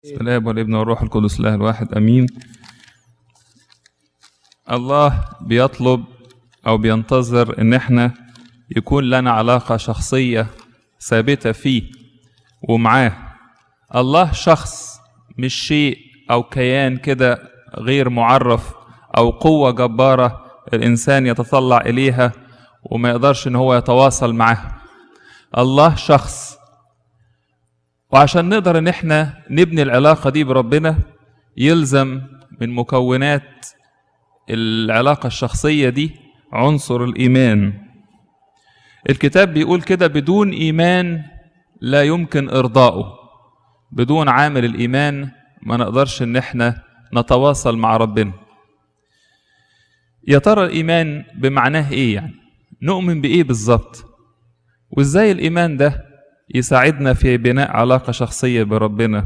بسم الله والابن والروح القدس الله الواحد امين الله بيطلب او بينتظر ان احنا يكون لنا علاقه شخصيه ثابته فيه ومعاه الله شخص مش شيء او كيان كده غير معرف او قوه جباره الانسان يتطلع اليها وما يقدرش ان هو يتواصل معاها الله شخص وعشان نقدر ان احنا نبني العلاقه دي بربنا يلزم من مكونات العلاقه الشخصيه دي عنصر الايمان الكتاب بيقول كده بدون ايمان لا يمكن ارضائه بدون عامل الايمان ما نقدرش ان احنا نتواصل مع ربنا يا ترى الايمان بمعناه ايه يعني نؤمن بايه بالظبط وازاي الايمان ده يساعدنا في بناء علاقة شخصية بربنا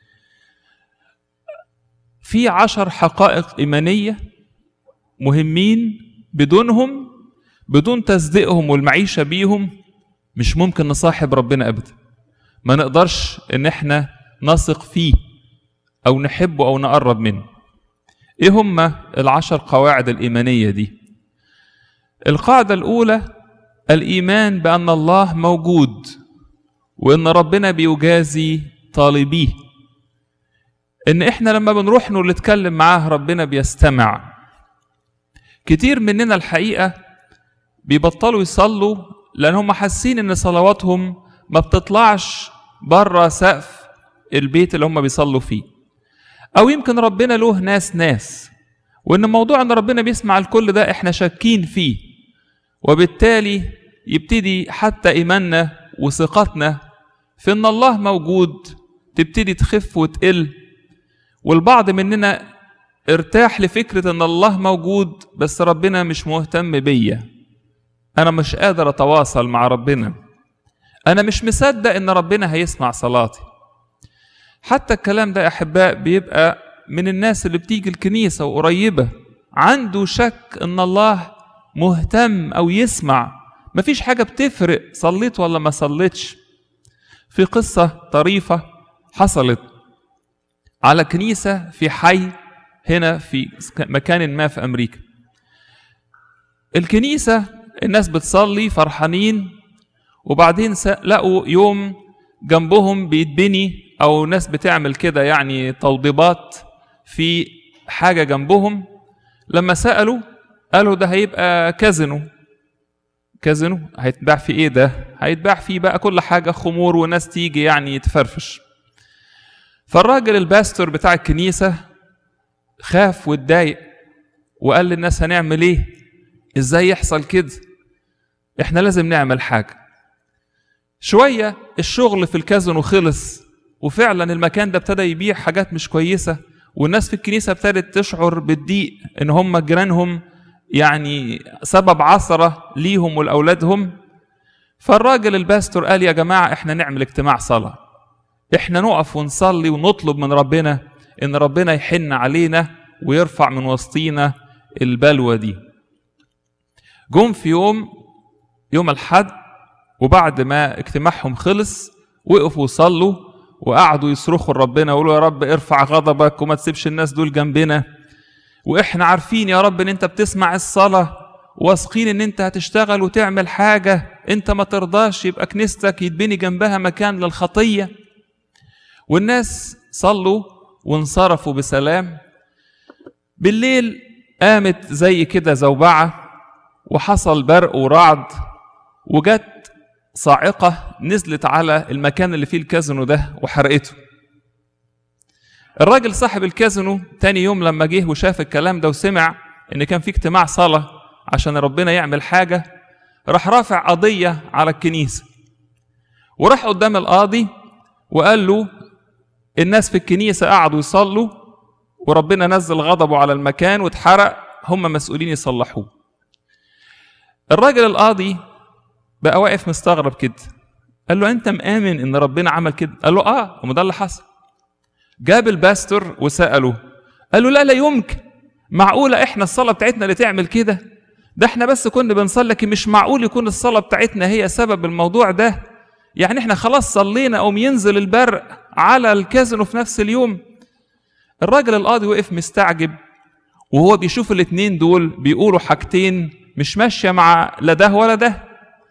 في عشر حقائق إيمانية مهمين بدونهم بدون تصديقهم والمعيشة بيهم مش ممكن نصاحب ربنا أبدا ما نقدرش إن إحنا نثق فيه أو نحبه أو نقرب منه إيه هما العشر قواعد الإيمانية دي القاعدة الأولى الإيمان بأن الله موجود وان ربنا بيجازي طالبيه ان احنا لما بنروح له نتكلم معاه ربنا بيستمع كتير مننا الحقيقه بيبطلوا يصلوا لان هم حاسين ان صلواتهم ما بتطلعش بره سقف البيت اللي هم بيصلوا فيه او يمكن ربنا له ناس ناس وان موضوع ان ربنا بيسمع الكل ده احنا شاكين فيه وبالتالي يبتدي حتى ايماننا وثقتنا في ان الله موجود تبتدي تخف وتقل والبعض مننا ارتاح لفكرة ان الله موجود بس ربنا مش مهتم بيا انا مش قادر اتواصل مع ربنا انا مش مصدق ان ربنا هيسمع صلاتي حتى الكلام ده يا احباء بيبقى من الناس اللي بتيجي الكنيسة وقريبة عنده شك ان الله مهتم او يسمع مفيش حاجة بتفرق صليت ولا ما صليتش في قصة طريفة حصلت على كنيسة في حي هنا في مكان ما في أمريكا الكنيسة الناس بتصلي فرحانين وبعدين لقوا يوم جنبهم بيتبني أو ناس بتعمل كده يعني توضيبات في حاجة جنبهم لما سألوا قالوا ده هيبقى كازينو كازينو هيتباع فيه ايه ده هيتباع فيه بقى كل حاجه خمور وناس تيجي يعني تفرفش فالراجل الباستور بتاع الكنيسه خاف واتضايق وقال للناس هنعمل ايه ازاي يحصل كده احنا لازم نعمل حاجه شويه الشغل في الكازينو خلص وفعلا المكان ده ابتدى يبيع حاجات مش كويسه والناس في الكنيسه ابتدت تشعر بالضيق ان هم جيرانهم يعني سبب عثرة ليهم ولأولادهم فالراجل الباستور قال يا جماعة احنا نعمل اجتماع صلاة احنا نقف ونصلي ونطلب من ربنا ان ربنا يحن علينا ويرفع من وسطينا البلوى دي جم في يوم يوم الحد وبعد ما اجتماعهم خلص وقفوا يصلوا وقعدوا يصرخوا لربنا ويقولوا يا رب ارفع غضبك وما تسيبش الناس دول جنبنا واحنا عارفين يا رب ان انت بتسمع الصلاة واثقين ان انت هتشتغل وتعمل حاجة انت ما ترضاش يبقى كنيستك يتبني جنبها مكان للخطية والناس صلوا وانصرفوا بسلام بالليل قامت زي كده زوبعة وحصل برق ورعد وجت صاعقة نزلت على المكان اللي فيه الكازينو ده وحرقته الراجل صاحب الكازينو تاني يوم لما جه وشاف الكلام ده وسمع ان كان في اجتماع صلاة عشان ربنا يعمل حاجة راح رافع قضية على الكنيسة وراح قدام القاضي وقال له الناس في الكنيسة قعدوا يصلوا وربنا نزل غضبه على المكان واتحرق هم مسؤولين يصلحوه الراجل القاضي بقى واقف مستغرب كده قال له انت مآمن ان ربنا عمل كده قال له اه وما ده اللي حصل جاب الباستور وسأله قال له لا لا يمكن معقولة احنا الصلاة بتاعتنا اللي تعمل كده ده احنا بس كنا بنصلي لكن مش معقول يكون الصلاة بتاعتنا هي سبب الموضوع ده يعني احنا خلاص صلينا قوم ينزل البرق على الكازينو في نفس اليوم الراجل القاضي وقف مستعجب وهو بيشوف الاتنين دول بيقولوا حاجتين مش ماشية مع لا ده ولا ده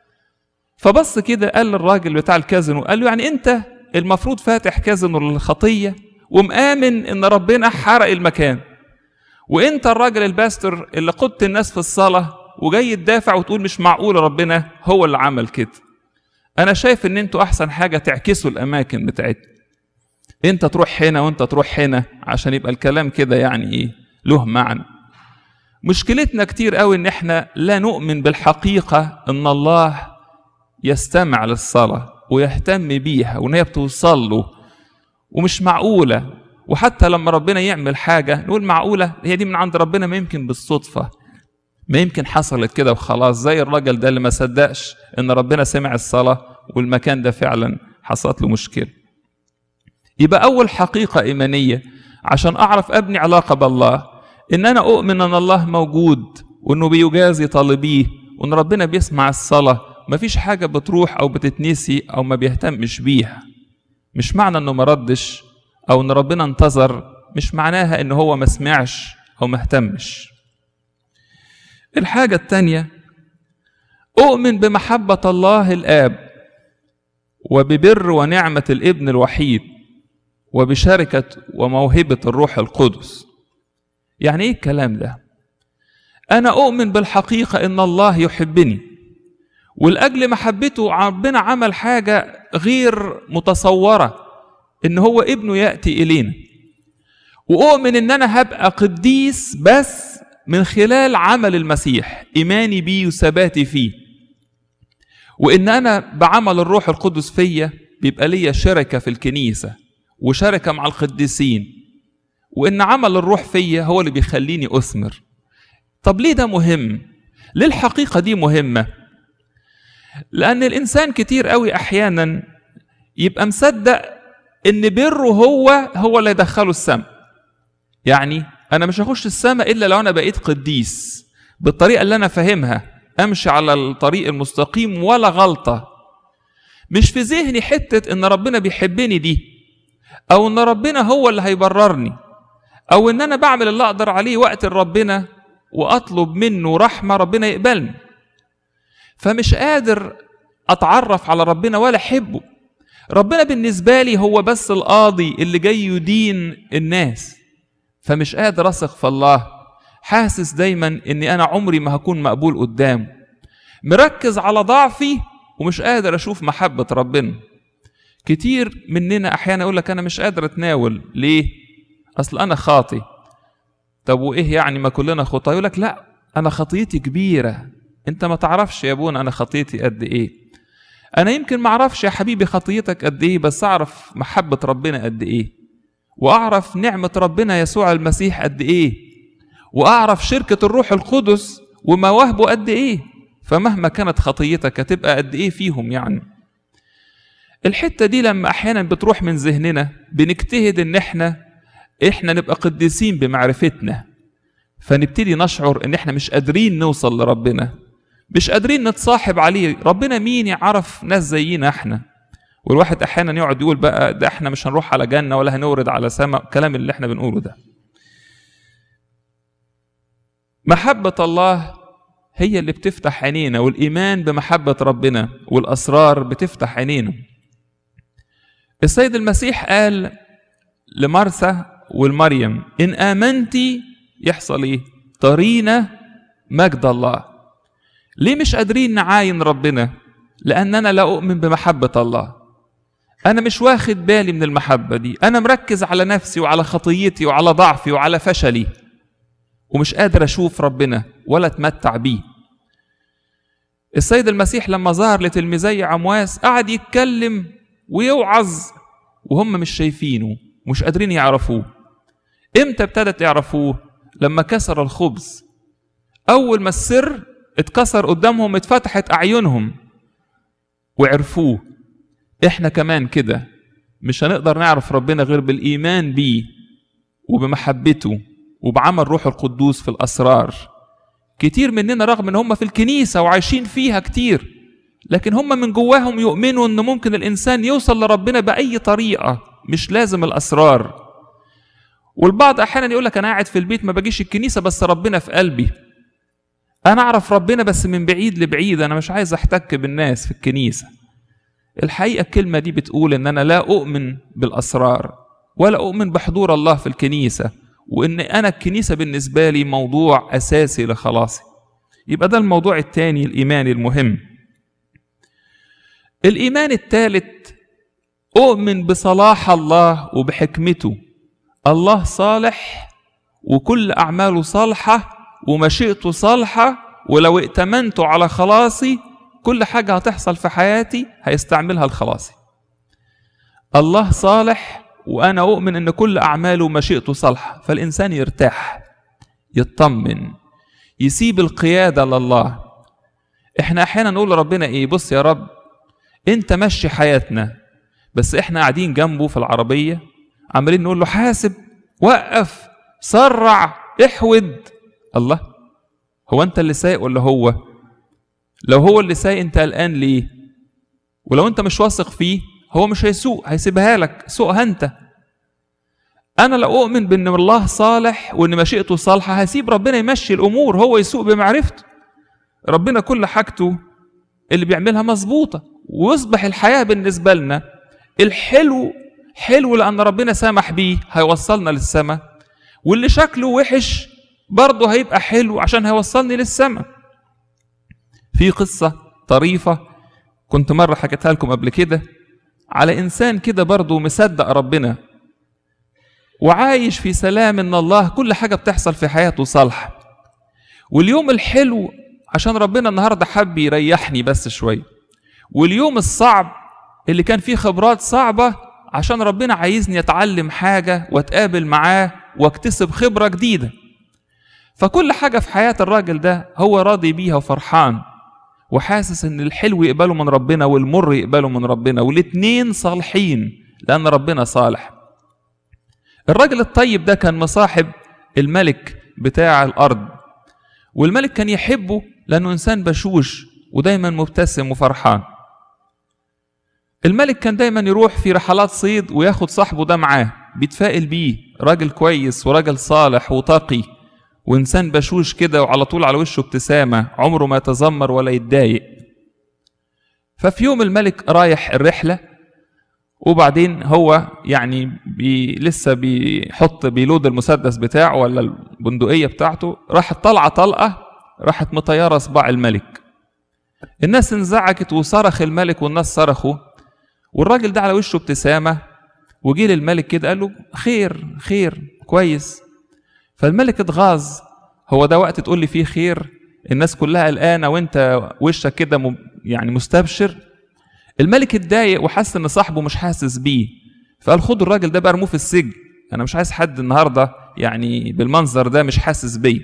فبص كده قال للراجل بتاع الكازينو قال له يعني انت المفروض فاتح كازينو للخطية ومآمن ان ربنا حرق المكان وانت الراجل الباستر اللي قدت الناس في الصلاة وجاي تدافع وتقول مش معقول ربنا هو اللي عمل كده انا شايف ان انتوا احسن حاجة تعكسوا الاماكن بتاعتكم انت تروح هنا وانت تروح هنا عشان يبقى الكلام كده يعني ايه له معنى مشكلتنا كتير قوي ان احنا لا نؤمن بالحقيقة ان الله يستمع للصلاة ويهتم بيها وان هي بتوصل له ومش معقولة وحتى لما ربنا يعمل حاجة نقول معقولة هي دي من عند ربنا ما يمكن بالصدفة ما يمكن حصلت كده وخلاص زي الراجل ده اللي ما صدقش ان ربنا سمع الصلاة والمكان ده فعلا حصلت له مشكلة يبقى أول حقيقة إيمانية عشان أعرف أبني علاقة بالله إن أنا أؤمن أن الله موجود وإنه بيجازي طالبيه وإن ربنا بيسمع الصلاة مفيش حاجة بتروح أو بتتنسي أو ما بيهتمش بيها مش معنى إنه ما ردش أو إن ربنا انتظر مش معناها إن هو ما سمعش أو ما اهتمش الحاجة التانية أؤمن بمحبة الله الآب وببر ونعمة الابن الوحيد وبشركة وموهبة الروح القدس يعني ايه الكلام ده انا اؤمن بالحقيقة ان الله يحبني ولاجل محبته ربنا عمل حاجة غير متصورة ان هو ابنه يأتي الينا واؤمن ان انا هبقى قديس بس من خلال عمل المسيح ايماني بيه وثباتي فيه وان انا بعمل الروح القدس فيا بيبقى ليا شركة في الكنيسة وشركة مع القديسين وإن عمل الروح فيا هو اللي بيخليني أثمر طب ليه ده مهم؟ ليه الحقيقة دي مهمة؟ لأن الإنسان كتير قوي أحيانا يبقى مصدق إن بره هو هو اللي يدخله السماء يعني أنا مش هخش السماء إلا لو أنا بقيت قديس بالطريقة اللي أنا فاهمها أمشي على الطريق المستقيم ولا غلطة مش في ذهني حتة إن ربنا بيحبني دي او ان ربنا هو اللي هيبررني او ان انا بعمل اللي اقدر عليه وقت ربنا واطلب منه رحمه ربنا يقبلني فمش قادر اتعرف على ربنا ولا احبه ربنا بالنسبه لي هو بس القاضي اللي جاي يدين الناس فمش قادر اثق في الله حاسس دايما اني انا عمري ما هكون مقبول قدامه مركز على ضعفي ومش قادر اشوف محبه ربنا كتير مننا احيانا يقول لك انا مش قادر اتناول ليه اصل انا خاطي طب وايه يعني ما كلنا خطاه يقول لك لا انا خطيتي كبيره انت ما تعرفش يا ابونا انا خطيتي قد ايه انا يمكن ما اعرفش يا حبيبي خطيتك قد ايه بس اعرف محبه ربنا قد ايه واعرف نعمه ربنا يسوع المسيح قد ايه واعرف شركه الروح القدس ومواهبه قد ايه فمهما كانت خطيتك هتبقى قد ايه فيهم يعني الحته دي لما احيانا بتروح من ذهننا بنجتهد ان احنا احنا نبقى قديسين بمعرفتنا فنبتدي نشعر ان احنا مش قادرين نوصل لربنا مش قادرين نتصاحب عليه ربنا مين يعرف ناس زينا احنا والواحد احيانا يقعد يقول بقى ده احنا مش هنروح على جنه ولا هنورد على سماء الكلام اللي احنا بنقوله ده محبه الله هي اللي بتفتح عينينا والايمان بمحبه ربنا والاسرار بتفتح عينينا السيد المسيح قال لمرثا والمريم ان امنتي يحصل ايه ترينا مجد الله ليه مش قادرين نعاين ربنا لان انا لا اؤمن بمحبه الله انا مش واخد بالي من المحبه دي انا مركز على نفسي وعلى خطيتي وعلى ضعفي وعلى فشلي ومش قادر اشوف ربنا ولا اتمتع بيه السيد المسيح لما ظهر لتلميذي عمواس قعد يتكلم ويوعظ وهم مش شايفينه مش قادرين يعرفوه امتى ابتدت يعرفوه لما كسر الخبز اول ما السر اتكسر قدامهم اتفتحت اعينهم وعرفوه احنا كمان كده مش هنقدر نعرف ربنا غير بالايمان بيه وبمحبته وبعمل روح القدوس في الاسرار كتير مننا رغم ان هم في الكنيسه وعايشين فيها كتير لكن هم من جواهم يؤمنوا ان ممكن الانسان يوصل لربنا باي طريقه مش لازم الاسرار والبعض احيانا يقول لك انا قاعد في البيت ما باجيش الكنيسه بس ربنا في قلبي انا اعرف ربنا بس من بعيد لبعيد انا مش عايز احتك بالناس في الكنيسه الحقيقه الكلمه دي بتقول ان انا لا اؤمن بالاسرار ولا اؤمن بحضور الله في الكنيسه وان انا الكنيسه بالنسبه لي موضوع اساسي لخلاصي يبقى ده الموضوع الثاني الايماني المهم الايمان الثالث اؤمن بصلاح الله وبحكمته الله صالح وكل اعماله صالحه ومشيئته صالحه ولو ائتمنت على خلاصي كل حاجه هتحصل في حياتي هيستعملها لخلاصي الله صالح وانا اؤمن ان كل اعماله ومشيئته صالحه فالانسان يرتاح يطمن يسيب القياده لله احنا احيانا نقول لربنا ايه بص يا رب انت مشي حياتنا بس احنا قاعدين جنبه في العربيه عمالين نقول له حاسب وقف سرع احود الله هو انت اللي سايق ولا هو لو هو اللي سايق انت قلقان ليه ولو انت مش واثق فيه هو مش هيسوق هيسيبها لك سوقها انت انا لا اؤمن بان الله صالح وان مشيئته صالحه هسيب ربنا يمشي الامور هو يسوق بمعرفته ربنا كل حاجته اللي بيعملها مظبوطه ويصبح الحياه بالنسبه لنا الحلو حلو لان ربنا سامح بيه هيوصلنا للسماء واللي شكله وحش برضه هيبقى حلو عشان هيوصلني للسماء في قصه طريفه كنت مره حكيتها لكم قبل كده على انسان كده برضه مصدق ربنا وعايش في سلام ان الله كل حاجه بتحصل في حياته صالحه واليوم الحلو عشان ربنا النهارده حب يريحني بس شويه واليوم الصعب اللي كان فيه خبرات صعبه عشان ربنا عايزني اتعلم حاجه واتقابل معاه واكتسب خبره جديده فكل حاجه في حياه الراجل ده هو راضي بيها وفرحان وحاسس ان الحلو يقبله من ربنا والمر يقبله من ربنا والاتنين صالحين لان ربنا صالح الراجل الطيب ده كان مصاحب الملك بتاع الارض والملك كان يحبه لانه انسان بشوش ودايما مبتسم وفرحان الملك كان دايما يروح في رحلات صيد وياخد صاحبه ده معاه بيتفائل بيه راجل كويس وراجل صالح وتقي وانسان بشوش كده وعلى طول على وشه ابتسامه عمره ما يتذمر ولا يتضايق ففي يوم الملك رايح الرحله وبعدين هو يعني بي لسه بيحط بيلود المسدس بتاعه ولا البندقيه بتاعته راحت طالعه طلقه راحت مطيره صباع الملك الناس انزعجت وصرخ الملك والناس صرخوا والراجل ده على وشه ابتسامه وجه للملك كده قال له خير خير كويس فالملك اتغاظ هو ده وقت تقول لي فيه خير الناس كلها قلقانه وانت وشك كده م- يعني مستبشر الملك اتضايق وحس ان صاحبه مش حاسس بيه فقال خدوا الراجل ده بقى ارموه في السجن انا مش عايز حد النهارده يعني بالمنظر ده مش حاسس بيه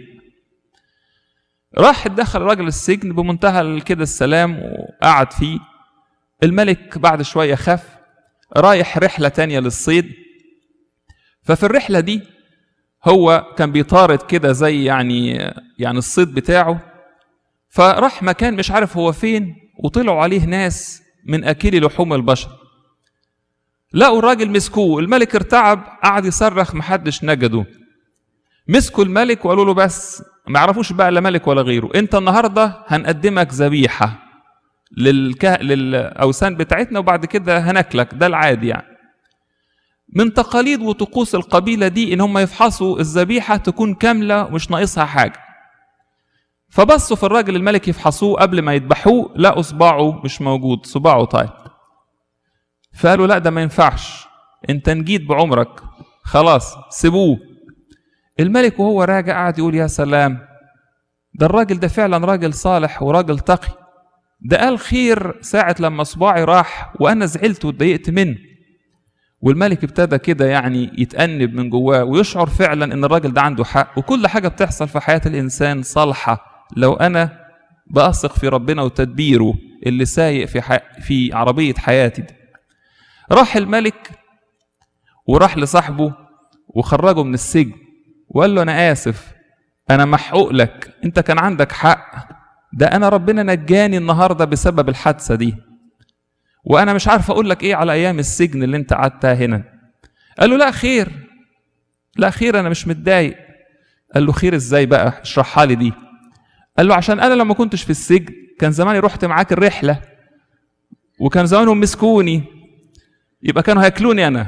راح دخل الراجل السجن بمنتهى كده السلام وقعد فيه الملك بعد شوية خاف رايح رحلة تانية للصيد ففي الرحلة دي هو كان بيطارد كده زي يعني يعني الصيد بتاعه فراح مكان مش عارف هو فين وطلعوا عليه ناس من أكلي لحوم البشر لقوا الراجل مسكوه الملك ارتعب قعد يصرخ محدش نجده مسكوا الملك وقالوا له بس ما يعرفوش بقى لا ملك ولا غيره انت النهارده هنقدمك ذبيحه للك... للاوثان بتاعتنا وبعد كده هناكلك ده العادي يعني من تقاليد وطقوس القبيله دي ان هم يفحصوا الذبيحه تكون كامله ومش ناقصها حاجه فبصوا في الراجل الملك يفحصوه قبل ما يذبحوه لقوا صباعه مش موجود صباعه طاير فقالوا لا ده ما ينفعش انت نجيت بعمرك خلاص سيبوه الملك وهو راجع قاعد يقول يا سلام ده الراجل ده فعلا راجل صالح وراجل تقي ده قال خير ساعة لما صباعي راح وأنا زعلت واتضايقت منه والملك ابتدى كده يعني يتأنب من جواه ويشعر فعلا ان الراجل ده عنده حق وكل حاجة بتحصل في حياة الإنسان صالحة لو أنا بأثق في ربنا وتدبيره اللي سايق في حي... في عربية حياتي دي راح الملك وراح لصاحبه وخرجه من السجن وقال له أنا آسف أنا محقوق لك أنت كان عندك حق ده أنا ربنا نجاني النهاردة بسبب الحادثة دي وأنا مش عارف أقول لك إيه على أيام السجن اللي أنت قعدتها هنا قال له لا خير لا خير انا مش متضايق قال له خير ازاي بقى اشرحها لي دي قال له عشان انا لما كنتش في السجن كان زماني رحت معاك الرحله وكان زمانهم مسكوني يبقى كانوا هياكلوني انا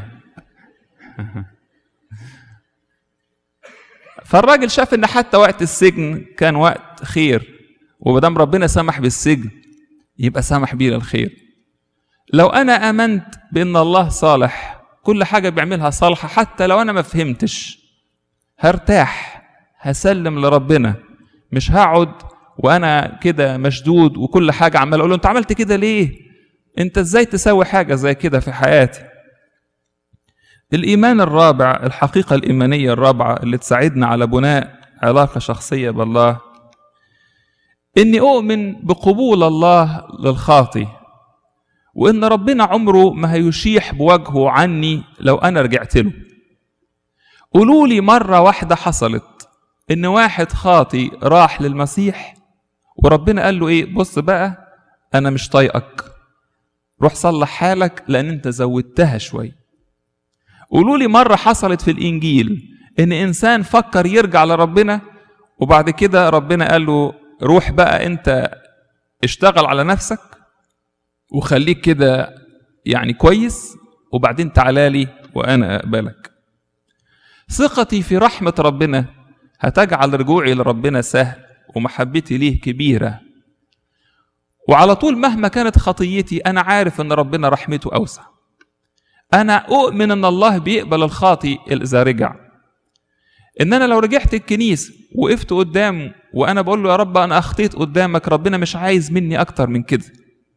فالراجل شاف ان حتى وقت السجن كان وقت خير ومادام ربنا سمح بالسجن يبقى سمح بيه للخير لو انا امنت بان الله صالح كل حاجه بيعملها صالحه حتى لو انا ما فهمتش هرتاح هسلم لربنا مش هقعد وانا كده مشدود وكل حاجه عمال اقول له انت عملت كده ليه انت ازاي تسوي حاجه زي كده في حياتي الايمان الرابع الحقيقه الايمانيه الرابعه اللي تساعدنا على بناء علاقه شخصيه بالله اني اؤمن بقبول الله للخاطي وان ربنا عمره ما هيشيح بوجهه عني لو انا رجعت له قولوا لي مره واحده حصلت ان واحد خاطي راح للمسيح وربنا قال له ايه بص بقى انا مش طايقك روح صلح حالك لان انت زودتها شويه قولوا لي مره حصلت في الانجيل ان انسان فكر يرجع لربنا وبعد كده ربنا قال له روح بقى انت اشتغل على نفسك وخليك كده يعني كويس وبعدين تعالى لي وانا اقبلك ثقتي في رحمه ربنا هتجعل رجوعي لربنا سهل ومحبتي ليه كبيره وعلى طول مهما كانت خطيتي انا عارف ان ربنا رحمته اوسع انا اؤمن ان الله بيقبل الخاطي اذا رجع ان انا لو رجعت الكنيسه وقفت قدامه وانا بقول له يا رب انا اخطيت قدامك ربنا مش عايز مني اكتر من كده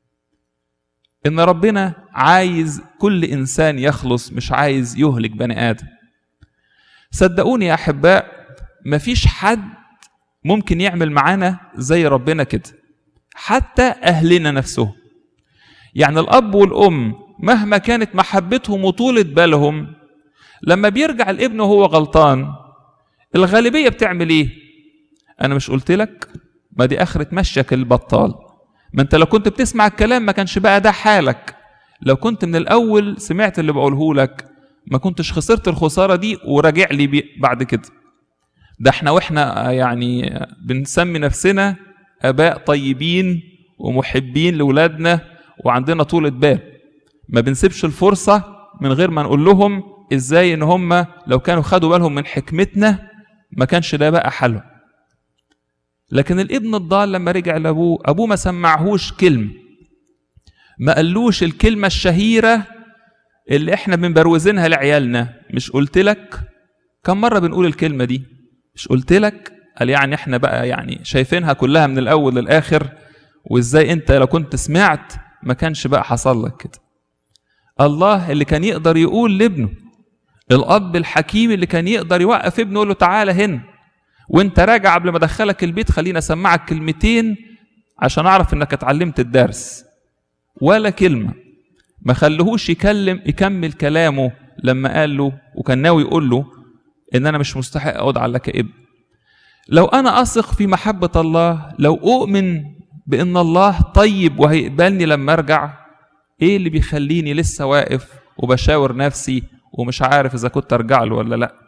ان ربنا عايز كل انسان يخلص مش عايز يهلك بني ادم صدقوني يا احباء مفيش حد ممكن يعمل معانا زي ربنا كده حتى اهلنا نفسهم يعني الاب والام مهما كانت محبتهم وطولة بالهم لما بيرجع الابن وهو غلطان الغالبية بتعمل ايه انا مش قلت لك ما دي اخرة مشيك البطال ما انت لو كنت بتسمع الكلام ما كانش بقى ده حالك لو كنت من الاول سمعت اللي بقوله لك ما كنتش خسرت الخسارة دي وراجع لي بي بعد كده ده احنا واحنا يعني بنسمي نفسنا اباء طيبين ومحبين لاولادنا وعندنا طولة بال ما بنسيبش الفرصة من غير ما نقول لهم ازاي ان هم لو كانوا خدوا بالهم من حكمتنا ما كانش ده بقى حلهم لكن الابن الضال لما رجع لابوه ابوه ما سمعهوش كلمة ما قالوش الكلمة الشهيرة اللي احنا بنبروزينها لعيالنا مش قلت لك كم مرة بنقول الكلمة دي مش قلت لك قال يعني احنا بقى يعني شايفينها كلها من الاول للاخر وازاي انت لو كنت سمعت ما كانش بقى حصل لك كده الله اللي كان يقدر يقول لابنه الاب الحكيم اللي كان يقدر يوقف ابنه يقول له تعالى هنا وانت راجع قبل ما ادخلك البيت خليني اسمعك كلمتين عشان اعرف انك اتعلمت الدرس ولا كلمه ما خلوهوش يكلم يكمل كلامه لما قال له وكان ناوي يقول له ان انا مش مستحق اقعد على كابن لو انا اثق في محبه الله لو اؤمن بان الله طيب وهيقبلني لما ارجع ايه اللي بيخليني لسه واقف وبشاور نفسي ومش عارف اذا كنت ارجع له ولا لا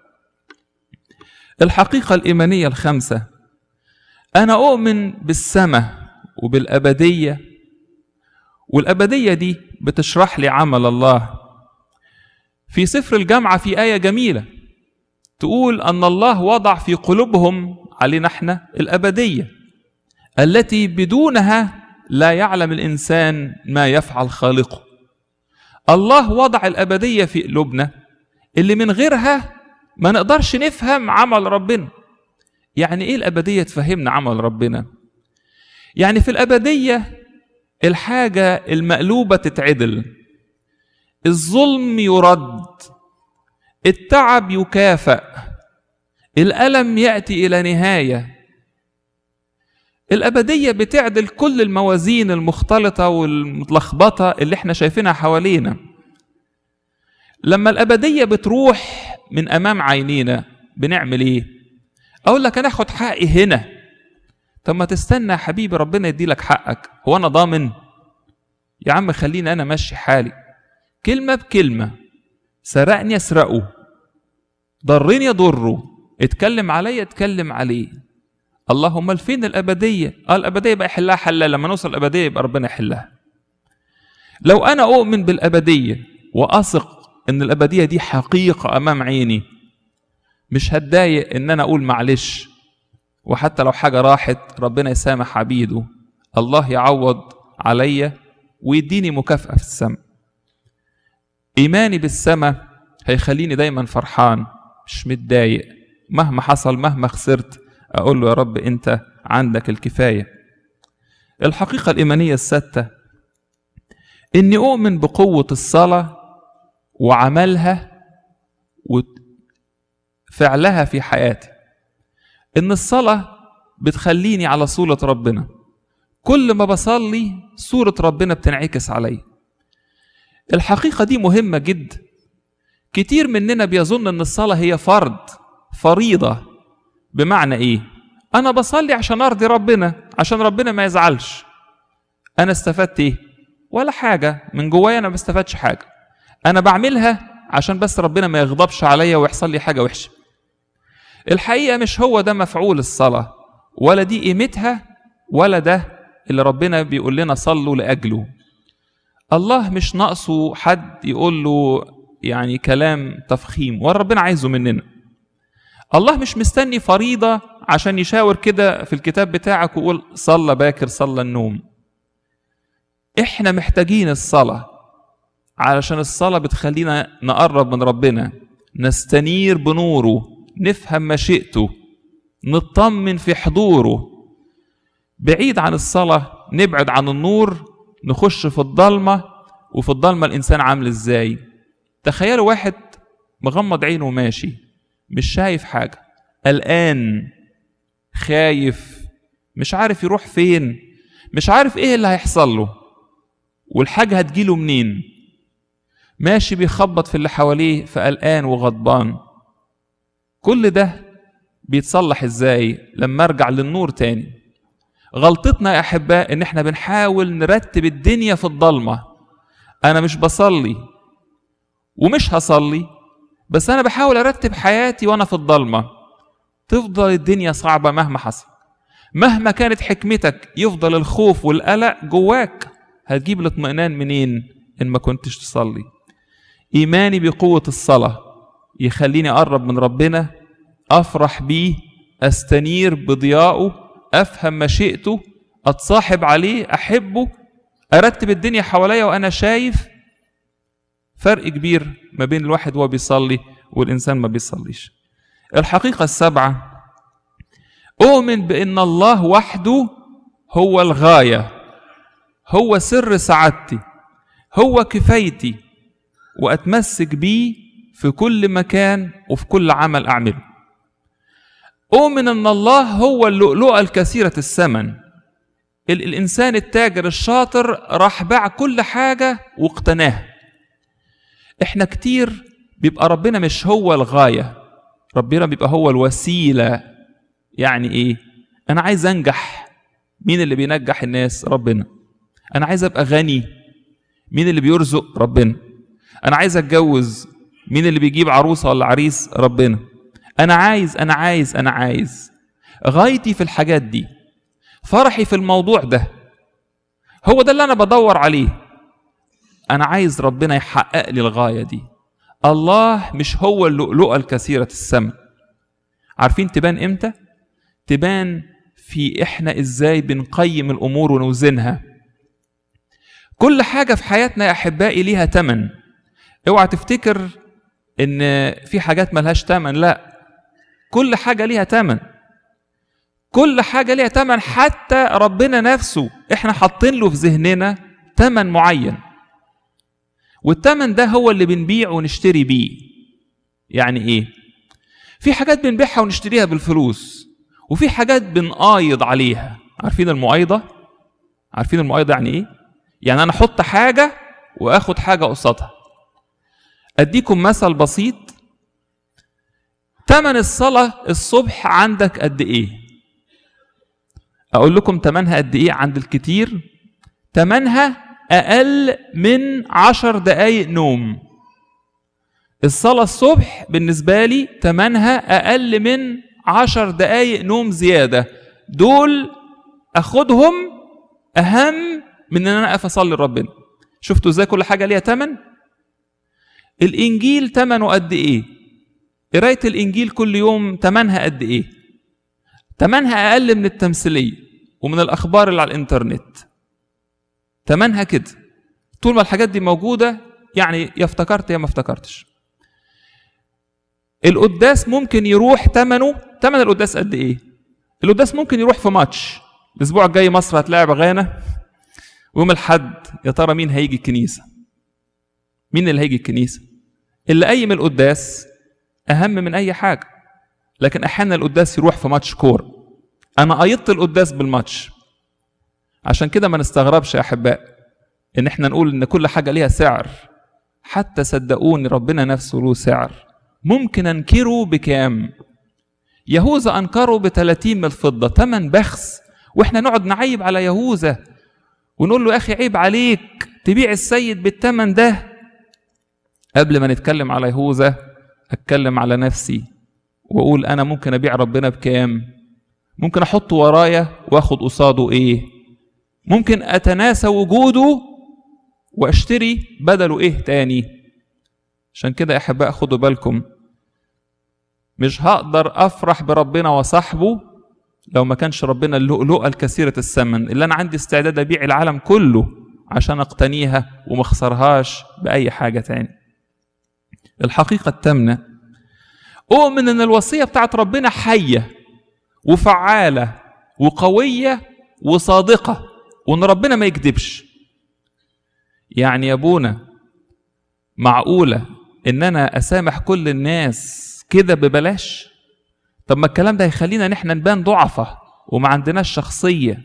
الحقيقه الايمانيه الخامسه انا اؤمن بالسماء وبالابديه والابديه دي بتشرح لي عمل الله في سفر الجامعه في ايه جميله تقول ان الله وضع في قلوبهم علينا احنا الابديه التي بدونها لا يعلم الانسان ما يفعل خالقه الله وضع الابديه في قلوبنا اللي من غيرها ما نقدرش نفهم عمل ربنا يعني ايه الابديه تفهمنا عمل ربنا يعني في الابديه الحاجه المقلوبه تتعدل الظلم يرد التعب يكافأ الألم يأتي إلى نهاية الأبدية بتعدل كل الموازين المختلطة والمتلخبطة اللي احنا شايفينها حوالينا لما الأبدية بتروح من أمام عينينا بنعمل إيه؟ أقول لك أنا أخد حقي هنا طب ما تستنى يا حبيبي ربنا يدي لك حقك هو أنا ضامن؟ يا عم خليني أنا ماشي حالي كلمة بكلمة سرقني اسرقه ضرني يضره اتكلم عليا اتكلم عليه اللهم فين الابديه اه الابديه بقى يحلها حلها لما نوصل الابديه يبقى ربنا يحلها لو انا اؤمن بالابديه واثق ان الابديه دي حقيقه امام عيني مش هتضايق ان انا اقول معلش وحتى لو حاجه راحت ربنا يسامح عبيده الله يعوض عليا ويديني مكافاه في السماء ايماني بالسماء هيخليني دايما فرحان مش متضايق مهما حصل مهما خسرت اقول له يا رب انت عندك الكفايه الحقيقه الايمانيه السادسه اني اؤمن بقوه الصلاه وعملها وفعلها في حياتي ان الصلاه بتخليني على صوره ربنا كل ما بصلي صوره ربنا بتنعكس عليا الحقيقه دي مهمه جدا كتير مننا بيظن ان الصلاه هي فرض فريضه بمعنى ايه انا بصلي عشان ارضي ربنا عشان ربنا ما يزعلش انا استفدت ايه ولا حاجه من جوايا انا ما استفدتش حاجه انا بعملها عشان بس ربنا ما يغضبش عليا ويحصل لي حاجه وحشه الحقيقه مش هو ده مفعول الصلاه ولا دي قيمتها ولا ده اللي ربنا بيقول لنا صلوا لاجله الله مش ناقصه حد يقول له يعني كلام تفخيم ولا ربنا عايزه مننا الله مش مستني فريضة عشان يشاور كده في الكتاب بتاعك ويقول صلى باكر صلى النوم احنا محتاجين الصلاة علشان الصلاة بتخلينا نقرب من ربنا نستنير بنوره نفهم مشيئته نطمن في حضوره بعيد عن الصلاة نبعد عن النور نخش في الضلمة وفي الضلمة الإنسان عامل إزاي تخيلوا واحد مغمض عينه وماشي مش شايف حاجة قلقان خايف مش عارف يروح فين مش عارف ايه اللي هيحصل له والحاجة هتجيله منين ماشي بيخبط في اللي حواليه فقلقان وغضبان كل ده بيتصلح ازاي لما ارجع للنور تاني غلطتنا يا احباء ان احنا بنحاول نرتب الدنيا في الضلمه انا مش بصلي ومش هصلي بس انا بحاول ارتب حياتي وانا في الضلمه تفضل الدنيا صعبه مهما حصل مهما كانت حكمتك يفضل الخوف والقلق جواك هتجيب الاطمئنان منين ان ما كنتش تصلي ايماني بقوه الصلاه يخليني اقرب من ربنا افرح بيه استنير بضيائه افهم مشيئته اتصاحب عليه احبه ارتب الدنيا حواليا وانا شايف فرق كبير ما بين الواحد وهو بيصلي والانسان ما بيصليش الحقيقه السبعه اؤمن بان الله وحده هو الغايه هو سر سعادتي هو كفايتي واتمسك بيه في كل مكان وفي كل عمل اعمله اؤمن ان الله هو اللؤلؤه الكثيره الثمن الانسان التاجر الشاطر راح باع كل حاجه واقتناها احنا كتير بيبقى ربنا مش هو الغايه ربنا بيبقى هو الوسيله يعني ايه انا عايز انجح مين اللي بينجح الناس ربنا انا عايز ابقى غني مين اللي بيرزق ربنا انا عايز اتجوز مين اللي بيجيب عروسه ولا عريس ربنا انا عايز انا عايز انا عايز غايتي في الحاجات دي فرحي في الموضوع ده هو ده اللي انا بدور عليه انا عايز ربنا يحقق لي الغايه دي الله مش هو اللؤلؤه الكثيره الثمن عارفين تبان امتى تبان في احنا ازاي بنقيم الامور ونوزنها كل حاجه في حياتنا يا احبائي ليها تمن اوعى تفتكر ان في حاجات ملهاش تمن لا كل حاجه ليها تمن كل حاجه ليها تمن حتى ربنا نفسه احنا حاطين له في ذهننا تمن معين والتمن ده هو اللي بنبيع ونشتري بيه يعني ايه في حاجات بنبيعها ونشتريها بالفلوس وفي حاجات بنقايض عليها عارفين المقايضه عارفين المقايضه يعني ايه يعني انا احط حاجه واخد حاجه قصادها اديكم مثل بسيط تمن الصلاة الصبح عندك قد ايه اقول لكم تمنها قد ايه عند الكتير تمنها اقل من عشر دقايق نوم الصلاة الصبح بالنسبة لي تمنها أقل من عشر دقايق نوم زيادة دول أخدهم أهم من إن أنا أقف أصلي لربنا شفتوا إزاي كل حاجة ليها تمن الإنجيل تمنه قد إيه قراية الإنجيل كل يوم تمنها قد إيه تمنها أقل من التمثيلية ومن الأخبار اللي على الإنترنت تمنها كده طول ما الحاجات دي موجودة يعني يا افتكرت يا ما افتكرتش القداس ممكن يروح ثمنه ثمن القداس قد ايه القداس ممكن يروح في ماتش الاسبوع الجاي مصر هتلاعب غانا ويوم الحد يا ترى مين هيجي الكنيسه مين اللي هيجي الكنيسه اللي قيم القداس اهم من اي حاجه لكن احيانا القداس يروح في ماتش كوره انا قيدت القداس بالماتش عشان كده ما نستغربش يا احباء ان احنا نقول ان كل حاجه ليها سعر حتى صدقوني ربنا نفسه له سعر ممكن انكره بكام يهوذا انكره ب 30 من الفضه ثمن بخس واحنا نقعد نعيب على يهوذا ونقول له يا اخي عيب عليك تبيع السيد بالثمن ده قبل ما نتكلم على يهوذا اتكلم على نفسي واقول انا ممكن ابيع ربنا بكام ممكن احطه ورايا واخد قصاده ايه ممكن اتناسى وجوده واشتري بدله ايه تاني عشان كده يا احباء خدوا بالكم مش هقدر افرح بربنا وصاحبه لو ما كانش ربنا اللؤلؤه الكثيره الثمن اللي انا عندي استعداد ابيع العالم كله عشان اقتنيها وما اخسرهاش باي حاجه تاني الحقيقه التامنه اؤمن ان الوصيه بتاعت ربنا حيه وفعاله وقويه وصادقه وان ربنا ما يكذبش يعني يا ابونا معقوله ان انا اسامح كل الناس كده ببلاش طب ما الكلام ده هيخلينا ان احنا نبان ضعفة وما عندناش شخصية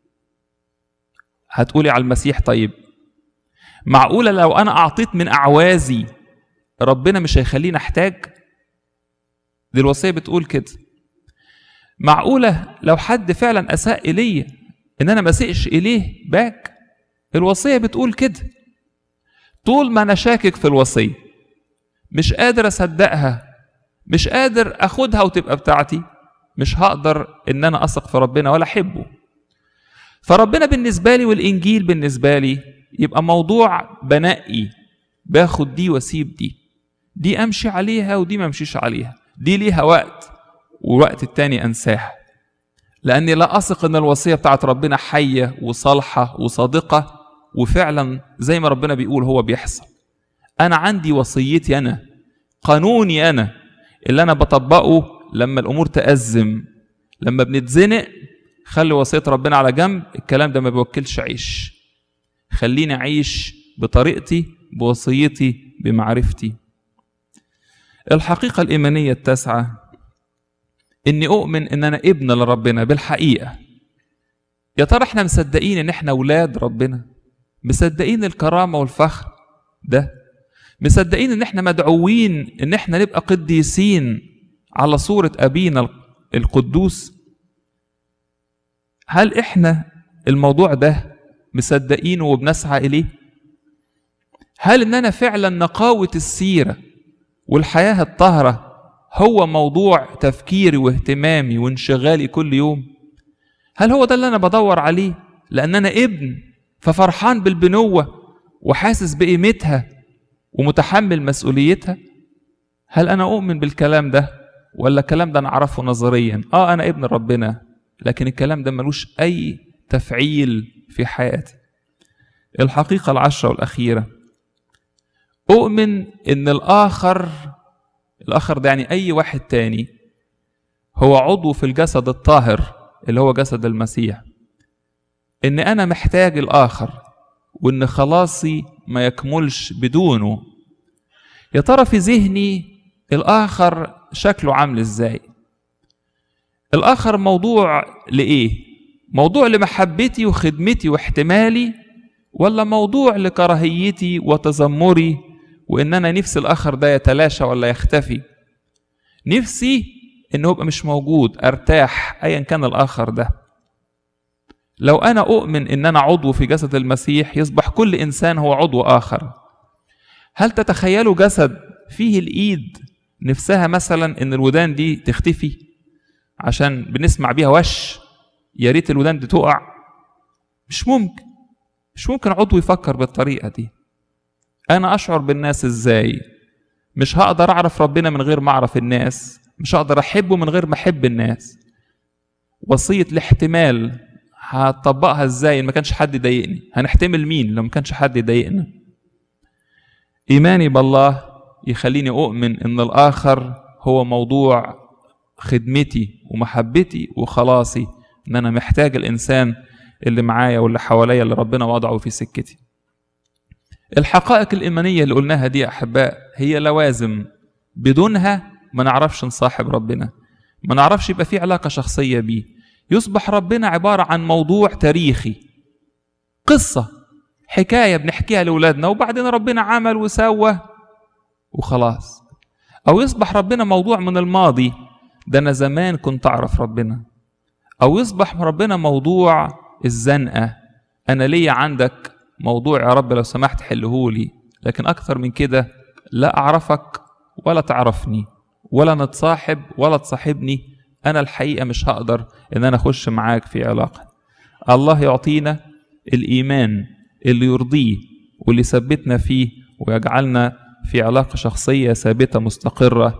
هتقولي على المسيح طيب معقولة لو انا اعطيت من اعوازي ربنا مش هيخليني احتاج دي الوصية بتقول كده معقولة لو حد فعلا اساء الي ان انا ما اسئش اليه باك الوصية بتقول كده طول ما انا شاكك في الوصية مش قادر اصدقها مش قادر اخدها وتبقى بتاعتي مش هقدر ان انا اثق في ربنا ولا احبه فربنا بالنسبه لي والانجيل بالنسبه لي يبقى موضوع بنقي باخد دي واسيب دي دي امشي عليها ودي ما امشيش عليها دي ليها وقت والوقت التاني انساها لاني لا اثق ان الوصيه بتاعت ربنا حيه وصالحه وصادقه وفعلا زي ما ربنا بيقول هو بيحصل انا عندي وصيتي انا قانوني انا اللي انا بطبقه لما الامور تأزم لما بنتزنق خلي وصيه ربنا على جنب الكلام ده ما بيوكلش عيش خليني اعيش بطريقتي بوصيتي بمعرفتي الحقيقه الايمانيه التاسعه اني اؤمن ان انا ابن لربنا بالحقيقه يا ترى احنا مصدقين ان احنا اولاد ربنا مصدقين الكرامه والفخر ده مصدقين ان احنا مدعوين ان احنا نبقى قديسين على صورة ابينا القدوس هل احنا الموضوع ده مصدقينه وبنسعى اليه هل اننا فعلا نقاوة السيرة والحياة الطاهرة هو موضوع تفكيري واهتمامي وانشغالي كل يوم هل هو ده اللي انا بدور عليه لان انا ابن ففرحان بالبنوة وحاسس بقيمتها ومتحمل مسؤوليتها هل انا اؤمن بالكلام ده ولا الكلام ده انا اعرفه نظريا اه انا ابن ربنا لكن الكلام ده ملوش اي تفعيل في حياتي الحقيقه العشره والاخيره اؤمن ان الاخر الاخر ده يعني اي واحد تاني هو عضو في الجسد الطاهر اللي هو جسد المسيح ان انا محتاج الاخر وان خلاصي ما يكملش بدونه يا ترى في ذهني الاخر شكله عامل ازاي الاخر موضوع لايه موضوع لمحبتي وخدمتي واحتمالي ولا موضوع لكراهيتي وتذمري وان انا نفسي الاخر ده يتلاشى ولا يختفي نفسي انه يبقى مش موجود ارتاح ايا كان الاخر ده لو انا اؤمن ان انا عضو في جسد المسيح يصبح كل انسان هو عضو اخر هل تتخيلوا جسد فيه الايد نفسها مثلا ان الودان دي تختفي عشان بنسمع بيها وش يا ريت الودان دي تقع مش ممكن مش ممكن عضو يفكر بالطريقه دي انا اشعر بالناس ازاي مش هقدر اعرف ربنا من غير ما اعرف الناس مش هقدر احبه من غير ما احب الناس وصيه الاحتمال هطبقها ازاي ان ما كانش حد يضايقني هنحتمل مين لو ما كانش حد يضايقنا ايماني بالله يخليني اؤمن ان الاخر هو موضوع خدمتي ومحبتي وخلاصي ان انا محتاج الانسان اللي معايا واللي حواليا اللي ربنا وضعه في سكتي الحقائق الايمانيه اللي قلناها دي يا احباء هي لوازم بدونها ما نعرفش نصاحب ربنا ما نعرفش يبقى في علاقه شخصيه بيه يصبح ربنا عباره عن موضوع تاريخي قصه حكايه بنحكيها لاولادنا وبعدين ربنا عمل وسوى وخلاص او يصبح ربنا موضوع من الماضي ده انا زمان كنت اعرف ربنا او يصبح ربنا موضوع الزنقه انا ليا عندك موضوع يا رب لو سمحت حلهولي لكن اكثر من كده لا اعرفك ولا تعرفني ولا نتصاحب ولا تصاحبني انا الحقيقه مش هقدر ان انا اخش معاك في علاقه الله يعطينا الايمان اللي يرضيه واللي يثبتنا فيه ويجعلنا في علاقه شخصيه ثابته مستقره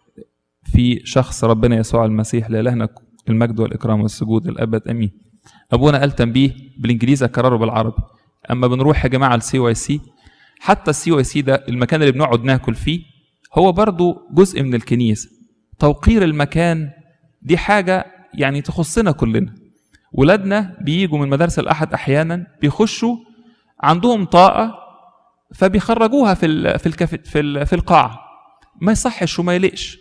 في شخص ربنا يسوع المسيح لإلهنا المجد والإكرام والسجود الأبد أمين أبونا قال تنبيه بالإنجليزي أكرره بالعربي أما بنروح يا جماعة السي واي سي حتى السي واي سي ده المكان اللي بنقعد ناكل فيه هو برضو جزء من الكنيسة توقير المكان دي حاجة يعني تخصنا كلنا ولادنا بيجوا من مدارس الأحد أحيانا بيخشوا عندهم طاقة فبيخرجوها في ال في الكف في, ال في القاعة ما يصحش وما يليقش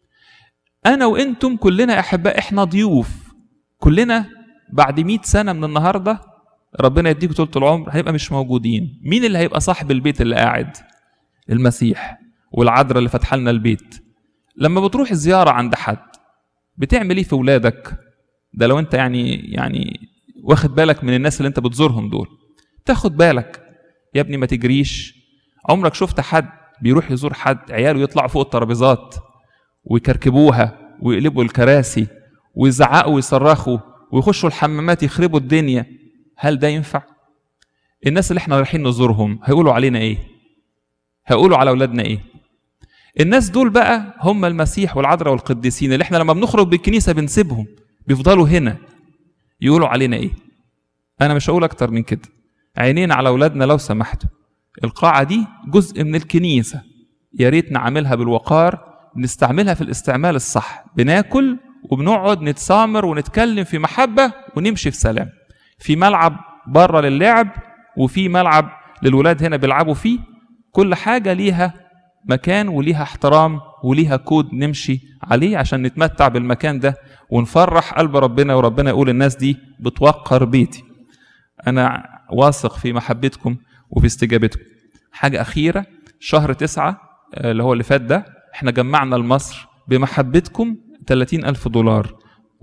انا وانتم كلنا احباء احنا ضيوف كلنا بعد مئة سنة من النهاردة ربنا يديكم طولة العمر هيبقى مش موجودين مين اللي هيبقى صاحب البيت اللي قاعد المسيح والعذراء اللي فتح لنا البيت لما بتروح الزيارة عند حد بتعمل ايه في ولادك ده لو انت يعني يعني واخد بالك من الناس اللي انت بتزورهم دول تاخد بالك يا ابني ما تجريش عمرك شفت حد بيروح يزور حد عياله يطلعوا فوق الترابيزات ويكركبوها ويقلبوا الكراسي ويزعقوا ويصرخوا ويخشوا الحمامات يخربوا الدنيا هل ده ينفع؟ الناس اللي احنا رايحين نزورهم هيقولوا علينا ايه؟ هيقولوا على اولادنا ايه؟ الناس دول بقى هم المسيح والعذراء والقديسين اللي احنا لما بنخرج بالكنيسه بنسيبهم بيفضلوا هنا يقولوا علينا ايه؟ انا مش هقول اكتر من كده عينينا على اولادنا لو سمحتوا القاعه دي جزء من الكنيسه يا ريت نعملها بالوقار نستعملها في الاستعمال الصح بناكل وبنقعد نتسامر ونتكلم في محبة ونمشي في سلام في ملعب بره للعب وفي ملعب للولاد هنا بيلعبوا فيه كل حاجة ليها مكان وليها احترام وليها كود نمشي عليه عشان نتمتع بالمكان ده ونفرح قلب ربنا وربنا يقول الناس دي بتوقر بيتي أنا واثق في محبتكم وفي استجابتكم حاجة أخيرة شهر تسعة اللي هو اللي فات ده احنا جمعنا لمصر بمحبتكم 30 ألف دولار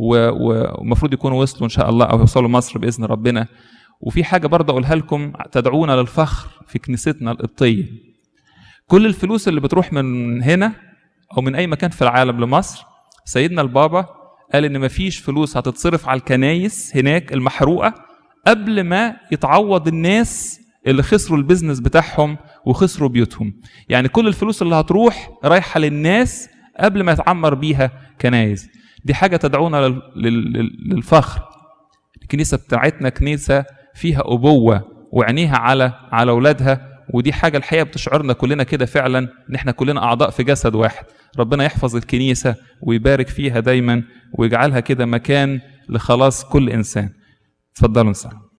ومفروض يكونوا وصلوا إن شاء الله أو يوصلوا مصر بإذن ربنا وفي حاجة برضه أقولها لكم تدعونا للفخر في كنيستنا القبطية كل الفلوس اللي بتروح من هنا أو من أي مكان في العالم لمصر سيدنا البابا قال إن مفيش فلوس هتتصرف على الكنايس هناك المحروقة قبل ما يتعوض الناس اللي خسروا البيزنس بتاعهم وخسروا بيوتهم يعني كل الفلوس اللي هتروح رايحه للناس قبل ما يتعمر بيها كنايس دي حاجه تدعونا للفخر الكنيسه بتاعتنا كنيسه فيها ابوه وعينيها على على اولادها ودي حاجه الحقيقه بتشعرنا كلنا كده فعلا ان احنا كلنا اعضاء في جسد واحد ربنا يحفظ الكنيسه ويبارك فيها دايما ويجعلها كده مكان لخلاص كل انسان اتفضلوا نسلم